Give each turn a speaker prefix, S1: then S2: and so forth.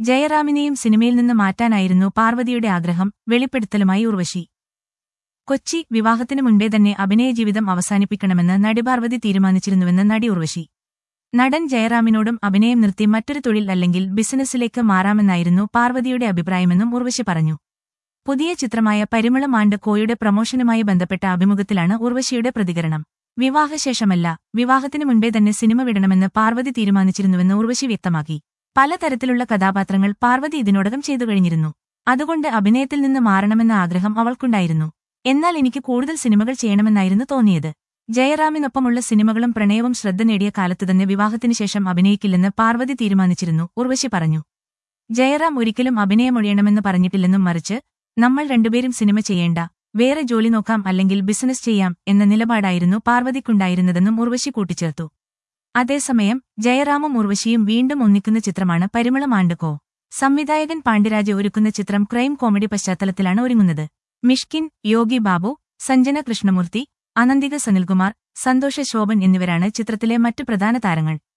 S1: ജയറാമിനെയും സിനിമയിൽ നിന്ന് മാറ്റാനായിരുന്നു പാർവതിയുടെ ആഗ്രഹം വെളിപ്പെടുത്തലുമായി ഉർവശി കൊച്ചി വിവാഹത്തിനു മുൻപേ തന്നെ അഭിനയ ജീവിതം അവസാനിപ്പിക്കണമെന്ന് നടി പാർവതി തീരുമാനിച്ചിരുന്നുവെന്ന് നടി ഉർവശി നടൻ ജയറാമിനോടും അഭിനയം നിർത്തി മറ്റൊരു തൊഴിൽ അല്ലെങ്കിൽ ബിസിനസ്സിലേക്ക് മാറാമെന്നായിരുന്നു പാർവതിയുടെ അഭിപ്രായമെന്നും ഉർവശി പറഞ്ഞു പുതിയ ചിത്രമായ പരിമളം ആണ്ട് കോയുടെ പ്രമോഷനുമായി ബന്ധപ്പെട്ട അഭിമുഖത്തിലാണ് ഉർവശിയുടെ പ്രതികരണം വിവാഹശേഷമല്ല വിവാഹത്തിനു മുൻപേ തന്നെ സിനിമ വിടണമെന്ന് പാർവതി തീരുമാനിച്ചിരുന്നുവെന്ന് ഉർവശി വ്യക്തമാക്കി പലതരത്തിലുള്ള കഥാപാത്രങ്ങൾ പാർവതി ഇതിനോടകം ചെയ്തു കഴിഞ്ഞിരുന്നു അതുകൊണ്ട് അഭിനയത്തിൽ നിന്ന് മാറണമെന്ന ആഗ്രഹം അവൾക്കുണ്ടായിരുന്നു എന്നാൽ എനിക്ക് കൂടുതൽ സിനിമകൾ ചെയ്യണമെന്നായിരുന്നു തോന്നിയത് ജയറാമിനൊപ്പമുള്ള സിനിമകളും പ്രണയവും ശ്രദ്ധ നേടിയ കാലത്തുതന്നെ വിവാഹത്തിനു ശേഷം അഭിനയിക്കില്ലെന്ന് പാർവതി തീരുമാനിച്ചിരുന്നു ഉർവശി പറഞ്ഞു ജയറാം ഒരിക്കലും അഭിനയമൊഴിയണമെന്ന് പറഞ്ഞിട്ടില്ലെന്നും മറിച്ച് നമ്മൾ രണ്ടുപേരും സിനിമ ചെയ്യേണ്ട വേറെ ജോലി നോക്കാം അല്ലെങ്കിൽ ബിസിനസ് ചെയ്യാം എന്ന നിലപാടായിരുന്നു പാർവതിക്കുണ്ടായിരുന്നതെന്നും ഉർവശി കൂട്ടിച്ചേർത്തു അതേസമയം ജയറാമും ഉർവശിയും വീണ്ടും ഒന്നിക്കുന്ന ചിത്രമാണ് പരിമളം ആണ്ടുകോ സംവിധായകൻ പാണ്ഡ്യരാജ് ഒരുക്കുന്ന ചിത്രം ക്രൈം കോമഡി പശ്ചാത്തലത്തിലാണ് ഒരുങ്ങുന്നത് മിഷ്കിൻ യോഗി ബാബു സഞ്ജന കൃഷ്ണമൂർത്തി അനന്തിക സനിൽകുമാർ സന്തോഷ ശോഭൻ എന്നിവരാണ് ചിത്രത്തിലെ മറ്റു പ്രധാന താരങ്ങൾ